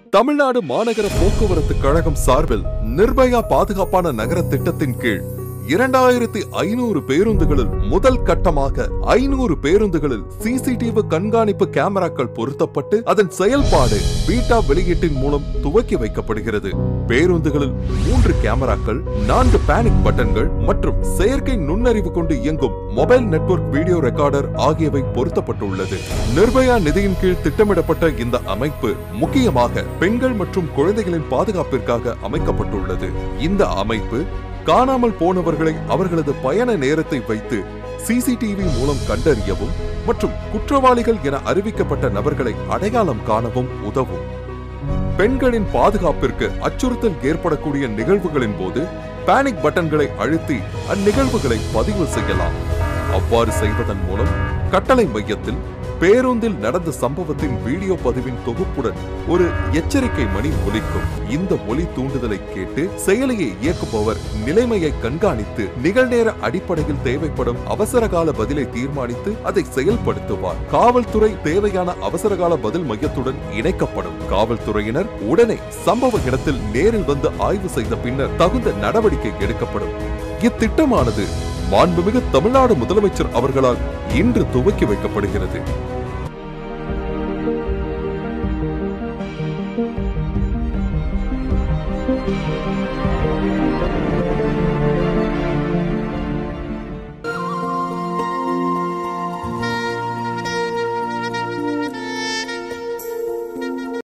தமிழ்நாடு மாநகர போக்குவரத்து கழகம் சார்பில் நிர்பயா பாதுகாப்பான நகர திட்டத்தின் கீழ் இரண்டாயிரத்தி ஐநூறு பேருந்துகளில் முதல் கட்டமாக ஐநூறு பேருந்துகளில் சிசிடிவி கண்காணிப்பு கேமராக்கள் பொருத்தப்பட்டு அதன் செயல்பாடு பீட்டா வெளியீட்டின் மூலம் துவக்கி வைக்கப்படுகிறது பேருந்துகளில் மூன்று கேமராக்கள் நான்கு பேனிக் பட்டன்கள் மற்றும் செயற்கை நுண்ணறிவு கொண்டு இயங்கும் மொபைல் நெட்வொர்க் வீடியோ ரெக்கார்டர் ஆகியவை பொருத்தப்பட்டுள்ளது நிர்பயா நிதியின் கீழ் திட்டமிடப்பட்ட இந்த அமைப்பு முக்கியமாக பெண்கள் மற்றும் குழந்தைகளின் பாதுகாப்பிற்காக அமைக்கப்பட்டுள்ளது இந்த அமைப்பு காணாமல் போனவர்களை அவர்களது பயண நேரத்தை வைத்து சிசிடிவி மூலம் கண்டறியவும் மற்றும் குற்றவாளிகள் என அறிவிக்கப்பட்ட நபர்களை அடையாளம் காணவும் உதவும் பெண்களின் பாதுகாப்பிற்கு அச்சுறுத்தல் ஏற்படக்கூடிய நிகழ்வுகளின் போது பேனிக் பட்டன்களை அழுத்தி அந்நிகழ்வுகளை பதிவு செய்யலாம் அவ்வாறு செய்வதன் மூலம் கட்டளை மையத்தில் பேருந்தில் நடந்த சம்பவத்தின் வீடியோ பதிவின் தொகுப்புடன் ஒரு எச்சரிக்கை மணி ஒலிக்கும் இந்த ஒலி தூண்டுதலை கேட்டு செயலியை இயக்குபவர் நிலைமையை கண்காணித்து நிகழ்நேர அடிப்படையில் தேவைப்படும் அவசரகால பதிலை தீர்மானித்து அதை செயல்படுத்துவார் காவல்துறை தேவையான அவசரகால பதில் மையத்துடன் இணைக்கப்படும் காவல்துறையினர் உடனே சம்பவ இடத்தில் நேரில் வந்து ஆய்வு செய்த பின்னர் தகுந்த நடவடிக்கை எடுக்கப்படும் இத்திட்டமானது மாண்புமிகு தமிழ்நாடு முதலமைச்சர் அவர்களால் இன்று துவக்கி வைக்கப்படுகிறது